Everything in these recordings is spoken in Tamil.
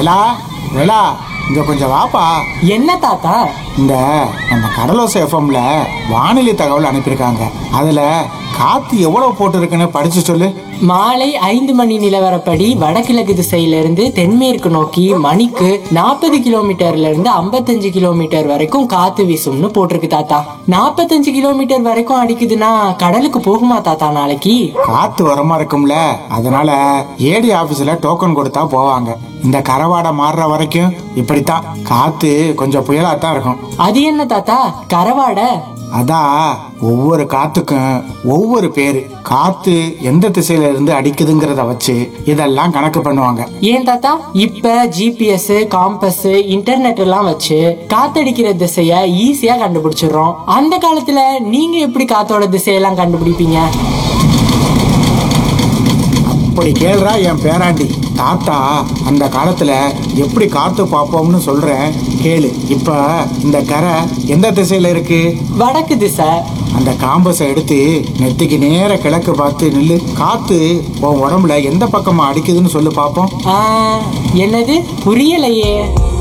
வேலா வேலா இங்க கொஞ்சம் வாப்பா என்ன தாத்தா இந்த நம்ம கடலோசை எஃப்எம்ல வானிலை தகவல் அனுப்பியிருக்காங்க அதுல காத்து எவ்வளவு போட்டிருக்குன்னு படிச்சு சொல்லு மாலை ஐந்து மணி நிலவரப்படி வடகிழக்கு திசையிலிருந்து தென்மேற்கு நோக்கி மணிக்கு நாற்பது கிலோமீட்டர்ல இருந்து ஐம்பத்தஞ்சு கிலோமீட்டர் வரைக்கும் காத்து வீசும்னு போட்டிருக்கு தாத்தா நாற்பத்தஞ்சு கிலோமீட்டர் வரைக்கும் அடிக்குதுன்னா கடலுக்கு போகுமா தாத்தா நாளைக்கு காத்து வரமா இருக்கும்ல அதனால ஏடி ஆபீஸ்ல டோக்கன் கொடுத்தா போவாங்க இந்த கரவாடை மாறுற வரைக்கும் இப்படித்தான் காத்து கொஞ்சம் புயலா தான் இருக்கும் அது என்ன தாத்தா கரவாடை அதான் ஒவ்வொரு காத்துக்கும் ஒவ்வொரு பேரு காத்து எந்த திசையில இருந்து அடிக்குதுங்கிறத வச்சு இதெல்லாம் கணக்கு பண்ணுவாங்க ஏன் தாத்தா இப்ப ஜிபிஎஸ் காம்பஸ் இன்டர்நெட் எல்லாம் வச்சு காத்தடிக்கிற திசைய ஈஸியா கண்டுபிடிச்சிடுறோம் அந்த காலத்துல நீங்க எப்படி காத்தோட திசையெல்லாம் கண்டுபிடிப்பீங்க இப்படி கேள்றா என் பேராண்டி தாத்தா அந்த காலத்துல எப்படி காத்து பார்ப்போம்னு சொல்றேன் கேளு இப்ப இந்த கரை எந்த திசையில இருக்கு வடக்கு திசை அந்த காம்பஸை எடுத்து நெத்திக்கு நேர கிழக்கு பார்த்து நில்லு காத்து உன் உடம்புல எந்த பக்கமா அடிக்குதுன்னு சொல்லு பார்ப்போம் ஆ, என்னது புரியலையே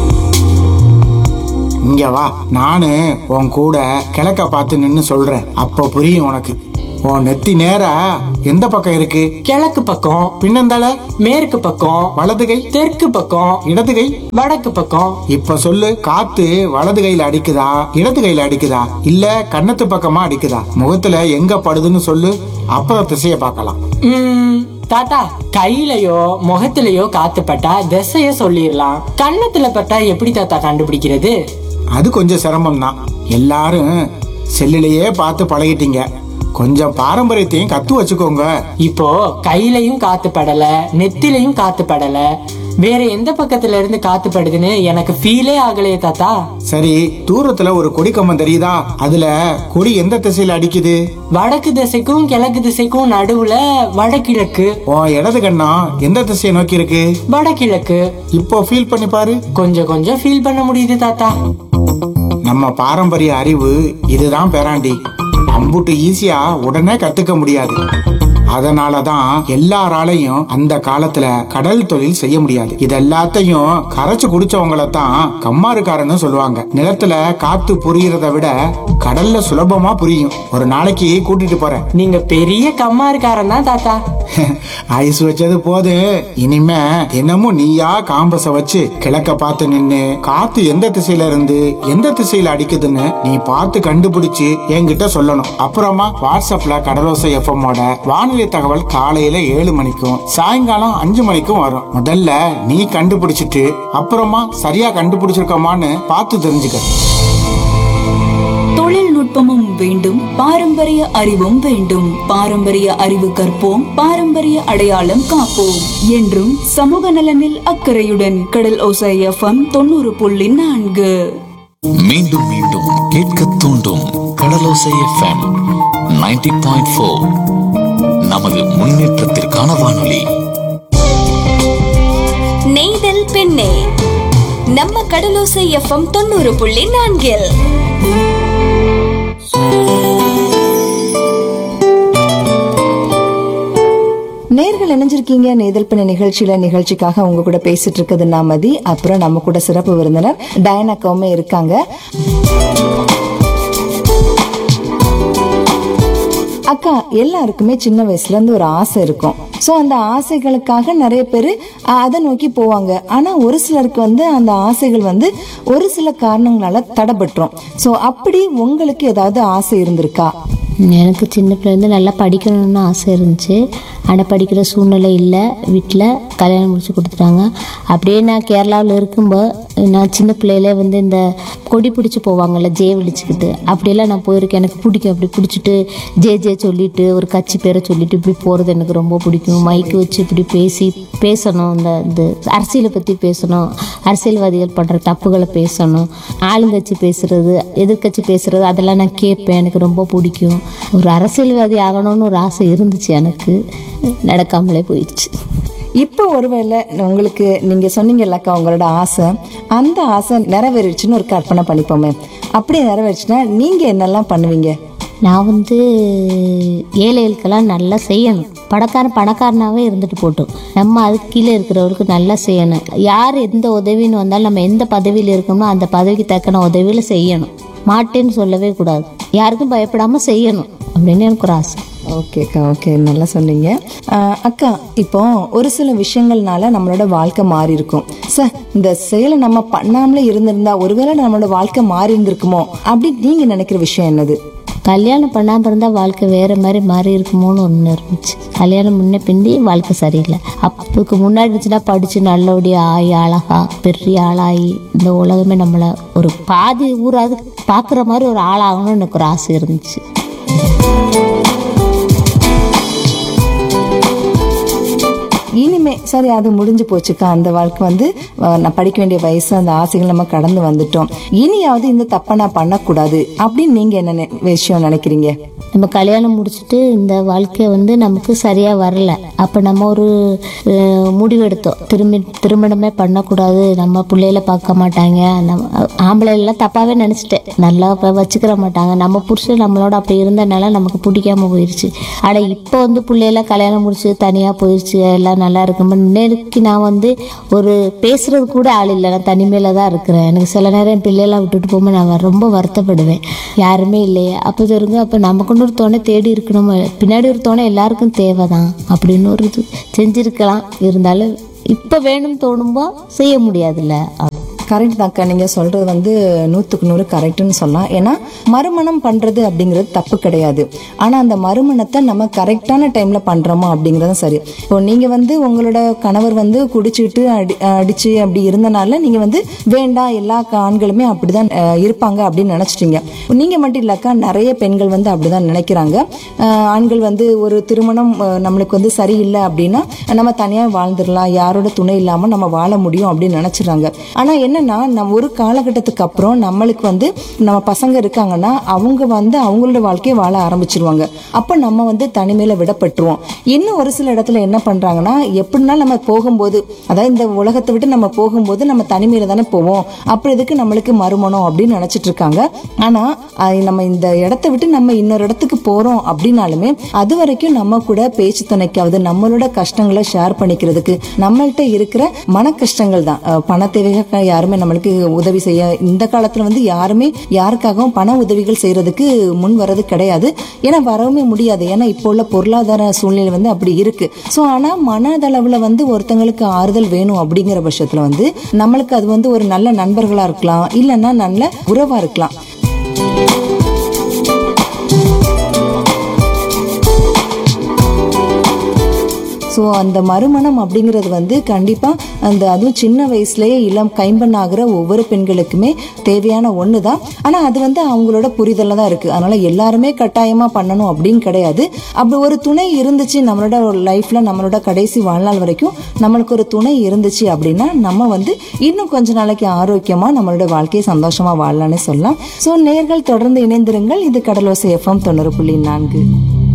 இங்க வா நானு உன் கூட கிழக்க பார்த்து நின்னு சொல்றேன் அப்ப புரியும் உனக்கு உன் நெத்தி நேரா எந்த பக்கம் இருக்கு கிழக்கு பக்கம் பின்னந்தால மேற்கு பக்கம் வலது கை தெற்கு பக்கம் இடது கை வடக்கு பக்கம் இப்ப சொல்லு காத்து வலது கையில அடிக்குதா இடது கையில அடிக்குதா இல்ல கன்னத்து பக்கமா அடிக்குதா முகத்துல எங்க படுதுன்னு சொல்லு அப்புறம் திசைய பார்க்கலாம் ம், தாத்தா கையிலயோ முகத்திலயோ காத்து பட்டா திசைய சொல்லிடலாம் கன்னத்துல பட்டா எப்படி தாத்தா கண்டுபிடிக்கிறது அது கொஞ்சம் சிரமம் தான் எல்லாரும் செல்லுலயே பார்த்து பழகிட்டீங்க கொஞ்சம் பாரம்பரியத்தையும் கத்து வச்சுக்கோங்க இப்போ கையிலயும் காத்து படல நெத்திலையும் காத்து படல வேற எந்த பக்கத்துல இருந்து காத்து படுதுன்னு எனக்கு ஃபீலே ஆகலையே தாத்தா சரி தூரத்துல ஒரு கொடி கம்பம் தெரியுதா அதுல கொடி எந்த திசையில அடிக்குது வடக்கு திசைக்கும் கிழக்கு திசைக்கும் நடுவுல வடகிழக்கு உன் இடது கண்ணா எந்த திசையை நோக்கி இருக்கு வடகிழக்கு இப்போ ஃபீல் பண்ணி பாரு கொஞ்சம் கொஞ்சம் ஃபீல் பண்ண முடியுது தாத்தா நம்ம பாரம்பரிய அறிவு இதுதான் பேராண்டி அம்புட்டு ஈஸியா உடனே கத்துக்க முடியாது அதனால தான் எல்லாராலையும் அந்த காலத்துல கடல் தொழில் செய்ய முடியாது இது எல்லாத்தையும் கரைச்சு குடிச்சவங்கள தான் கம்மாருக்காரன்னு சொல்லுவாங்க நிலத்துல காத்து புரியறத விட கடல்ல சுலபமா புரியும் ஒரு நாளைக்கு கூட்டிட்டு போறேன் நீங்க பெரிய கம்மாருக்காரன் தான் தாத்தா ஐஸ் வச்சது போது இனிமே தினமும் நீயா காம்பஸ வச்சு கிழக்க பார்த்து நின்னு காத்து எந்த திசையில இருந்து எந்த திசையில அடிக்குதுன்னு நீ பார்த்து கண்டுபிடிச்சு என்கிட்ட சொல்லணும் அப்புறமா வாட்ஸ்அப்ல கடலோசை எஃப்எம்மோட வானிலை தகவல் காலையில ஏழு மணிக்கும் சாயங்காலம் அஞ்சு மணிக்கும் வரும் முதல்ல நீ கண்டுபிடிச்சிட்டு அப்புறமா சரியா கண்டுபிடிச்சிருக்கோமான்னு பார்த்து தெரிஞ்சுக்க தொழில்நுட்பமும் வேண்டும் பாரம்பரிய அறிவும் வேண்டும் பாரம்பரிய அறிவு கற்போம் பாரம்பரிய அடையாளம் காப்போம் என்றும் சமூக நலனில் அக்கறையுடன் கடல் ஓசை எஃப்எம் தொண்ணூறு புள்ளி நான்கு மீண்டும் மீண்டும் கேட்க தூண்டும் கடலோசை எஃப்எம் 90.4 பாயிண்ட் ஃபோர் நமது முன்னேற்றத்திற்கான வானொலி நெய்தல் பெண்ணே நம்ம கடலோசை எஃப்எம் தொண்ணூறு புள்ளி நான்கில் நேர்கள் இணைஞ்சிருக்கீங்க நேதல் பண்ண நிகழ்ச்சியில நிகழ்ச்சிக்காக உங்க கூட பேசிட்டு இருக்குது நாமதி அப்புறம் நம்ம கூட சிறப்பு விருந்தினர் டயனாக்காவுமே இருக்காங்க அக்கா எல்லாருக்குமே சின்ன வயசுல இருந்து ஒரு ஆசை இருக்கும் சோ அந்த ஆசைகளுக்காக நிறைய பேர் அதை நோக்கி போவாங்க ஆனா ஒரு சிலருக்கு வந்து அந்த ஆசைகள் வந்து ஒரு சில காரணங்களால தடைபட்டுரும் சோ அப்படி உங்களுக்கு ஏதாவது ஆசை இருந்திருக்கா எனக்கு சின்ன பிள்ளைலேருந்து நல்லா படிக்கணும்னு ஆசை இருந்துச்சு ஆனால் படிக்கிற சூழ்நிலை இல்லை வீட்டில் கல்யாணம் முடிச்சு கொடுத்துட்டாங்க அப்படியே நான் கேரளாவில் இருக்கும்போது நான் சின்ன பிள்ளையில வந்து இந்த கொடி பிடிச்சி போவாங்கல்ல ஜே விழிச்சுக்கிட்டு அப்படியெல்லாம் நான் போயிருக்கேன் எனக்கு பிடிக்கும் அப்படி பிடிச்சிட்டு ஜே ஜே சொல்லிட்டு ஒரு கட்சி பேரை சொல்லிட்டு இப்படி போகிறது எனக்கு ரொம்ப பிடிக்கும் மைக்கு வச்சு இப்படி பேசி பேசணும் இந்த இந்த அரசியலை பற்றி பேசணும் அரசியல்வாதிகள் பண்ணுற தப்புகளை பேசணும் ஆளுங்கட்சி பேசுறது எதிர்க்கட்சி பேசுறது அதெல்லாம் நான் கேட்பேன் எனக்கு ரொம்ப பிடிக்கும் ஒரு அரசியல்வாதி ஆகணும்னு ஒரு ஆசை இருந்துச்சு எனக்கு நடக்காமலே போயிடுச்சு இப்போ ஒருவேளை உங்களுக்கு நீங்க சொன்னீங்கல்லக்கா உங்களோட ஆசை அந்த ஆசை நிறைவேறிடுச்சுன்னு ஒரு கற்பனை பண்ணிப்போமே அப்படி நிறைவேறிச்சுன்னா நீங்க என்னெல்லாம் பண்ணுவீங்க நான் வந்து ஏழைகளுக்கெல்லாம் நல்லா செய்யணும் பணக்காரன் பணக்காரனாகவே இருந்துட்டு போட்டோம் நம்ம அதுக்கு கீழே இருக்கிறவருக்கு நல்லா செய்யணும் யார் எந்த உதவின்னு வந்தாலும் நம்ம எந்த பதவியில் இருக்கோமோ அந்த பதவிக்கு தக்கன உதவியில் செய்யணும் மாட்டேன்னு சொல்லவே கூடாது யாருக்கும் பயப்படாமல் செய்யணும் அப்படின்னு எனக்கு ஒரு ஆசை ஓகேக்கா ஓகே நல்லா சொன்னீங்க ஆஹ் அக்கா இப்போ ஒரு சில விஷயங்கள்னால நம்மளோட வாழ்க்கை மாறி இருக்கும் சார் இந்த செயலை நம்ம பண்ணாமலே இருந்திருந்தா ஒருவேளை நம்மளோட வாழ்க்கை மாறி இருந்திருக்குமோ அப்படின்னு நீங்க நினைக்கிற விஷயம் என்னது கல்யாணம் பண்ணாமல் இருந்தால் வாழ்க்கை வேறு மாதிரி மாறி இருக்குமோன்னு ஒன்று இருந்துச்சு கல்யாணம் முன்ன பிந்தி வாழ்க்கை சரியில்லை அப்போக்கு முன்னாடி இருந்துச்சுன்னா படித்து நல்லபடியாக ஆகி அழகா பெரிய ஆளாகி இந்த உலகமே நம்மளை ஒரு பாதி ஊராது பார்க்குற மாதிரி ஒரு ஆளாகணும்னு எனக்கு ஒரு ஆசை இருந்துச்சு இனிமே சரி அது முடிஞ்சு போச்சுக்கா அந்த வாழ்க்கை வந்து அஹ், நான் படிக்க வேண்டிய வயசு அந்த ஆசைகள் நம்ம கடந்து வந்துட்டோம் இனியாவது இந்த தப்பை நான் பண்ணக்கூடாது அப்படின்னு நீங்க என்ன நெ- விஷயம் நினைக்கிறீங்க நம்ம கல்யாணம் முடிச்சுட்டு இந்த வாழ்க்கை வந்து நமக்கு சரியாக வரல அப்போ நம்ம ஒரு அஹ், முடிவெடுத்தோம் திரும்பி திருமணமே பண்ணக்கூடாது நம்ம பிள்ளையில பார்க்க மாட்டாங்க நம்ம ஆம்பளை எல்லாம் தப்பாகவே நினச்சிட்டேன் நல்லா இப்ப வச்சுக்கிற மாட்டாங்க நம்ம புருஷன் நம்மளோட அப்படி இருந்தனால நமக்கு பிடிக்காம போயிடுச்சு ஆனால் இப்போ வந்து பிள்ளையெல்லாம் கல்யாணம் முடிச்சு தனியாக போயிடுச்சு எல்லாம் நல்லா இருக்கும் முன்னேறிக்கு நான் வந்து ஒரு பேசுறது கூட ஆள் இல்லை நான் தனிமையில தான் இருக்கிறேன் எனக்கு சில நேரம் என் பிள்ளையெல்லாம் விட்டுட்டு போகும்போது நான் ரொம்ப வருத்தப்படுவேன் யாருமே இல்லையே அப்போ தெரிஞ்சு அப்போ நமக்குன்னு ஒரு துணை தேடி இருக்கணும் பின்னாடி ஒரு துணை எல்லாருக்கும் தேவை தான் அப்படின்னு ஒரு இது செஞ்சிருக்கலாம் இருந்தாலும் இப்போ வேணும்னு தோணும்போ செய்ய முடியாதுல்ல கரெக்ட் தான்க்கா நீங்க சொல்றது வந்து நூத்துக்கு நூறு கரெக்ட்னு சொல்லலாம் ஏன்னா மறுமணம் பண்றது அப்படிங்கிறது தப்பு கிடையாது ஆனா அந்த மறுமணத்தை நம்ம கரெக்டான டைம்ல பண்றோமா அப்படிங்கறது சரி இப்போ நீங்க வந்து உங்களோட கணவர் வந்து குடிச்சிட்டு அடி அடிச்சு அப்படி இருந்தனால நீங்க வந்து வேண்டாம் எல்லா ஆண்களுமே அப்படிதான் அஹ், இருப்பாங்க அப்படின்னு நினைச்சிட்டீங்க நீங்க மட்டும் இல்லக்கா நிறைய பெண்கள் வந்து அப்படிதான் நினைக்கிறாங்க அஹ், ஆண்கள் வந்து ஒரு திருமணம் அஹ், நம்மளுக்கு வந்து சரியில்லை அப்படின்னா நம்ம தனியா வாழ்ந்துடலாம் யாரோட துணை இல்லாம நம்ம வாழ முடியும் அப்படின்னு நினைச்சிடுறாங்க ஆனா என்னன்னா நம்ம ஒரு காலகட்டத்துக்கு அப்புறம் நம்மளுக்கு வந்து நம்ம பசங்க இருக்காங்கன்னா அவங்க வந்து அவங்களோட வாழ்க்கையை வாழ ஆரம்பிச்சிருவாங்க அப்ப நம்ம வந்து தனிமையில விடப்பட்டுருவோம் இன்னும் ஒரு சில இடத்துல என்ன பண்றாங்கன்னா எப்படின்னா நம்ம போகும்போது அதாவது இந்த உலகத்தை விட்டு நம்ம போகும்போது நம்ம தனிமையில தானே போவோம் அப்புறம் எதுக்கு நம்மளுக்கு மறுமணம் அப்படின்னு நினைச்சிட்டு இருக்காங்க ஆனா அது நம்ம இந்த இடத்த விட்டு நம்ம இன்னொரு இடத்துக்கு போறோம் அப்படின்னாலுமே அது வரைக்கும் நம்ம கூட பேச்சு துணைக்காவது நம்மளோட கஷ்டங்களை ஷேர் பண்ணிக்கிறதுக்கு நம்மள்ட்ட இருக்கிற மன கஷ்டங்கள் தான் அஹ் பண தேவைகள் யாருமே நம்மளுக்கு உதவி செய்ய இந்த காலத்துல வந்து யாருமே யாருக்காகவும் பண உதவிகள் செய்யறதுக்கு முன் வர்றது கிடையாது ஏன்னா வரவே முடியாது ஏன்னா இப்போ உள்ள பொருளாதார சூழ்நிலை வந்து அப்படி இருக்கு ஸோ ஆனா மனதளவுல வந்து ஒருத்தங்களுக்கு ஆறுதல் வேணும் அப்படிங்கிற பட்சத்துல வந்து நம்மளுக்கு அது வந்து ஒரு நல்ல நண்பர்களா இருக்கலாம் இல்லைன்னா நல்ல உறவா இருக்கலாம் ஸோ அந்த மறுமணம் அப்படிங்கிறது வந்து கண்டிப்பாக அந்த அதுவும் சின்ன வயசுலேயே இளம் கைம்பெண் ஆகிற ஒவ்வொரு பெண்களுக்குமே தேவையான ஒன்று தான் ஆனால் அது வந்து அவங்களோட புரிதலில் தான் இருக்குது அதனால் எல்லாருமே கட்டாயமாக பண்ணணும் அப்படின்னு கிடையாது அப்படி ஒரு துணை இருந்துச்சு நம்மளோட லைஃப்பில் நம்மளோட கடைசி வாழ்நாள் வரைக்கும் நம்மளுக்கு ஒரு துணை இருந்துச்சு அப்படின்னா நம்ம வந்து இன்னும் கொஞ்ச நாளைக்கு ஆரோக்கியமாக நம்மளோட வாழ்க்கையை சந்தோஷமாக வாழலாம்னு சொல்லலாம் ஸோ நேர்கள் தொடர்ந்து இணைந்திருங்கள் இது கடலோசை எஃப்எம் தொண்ணூறு புள்ளி நான்கு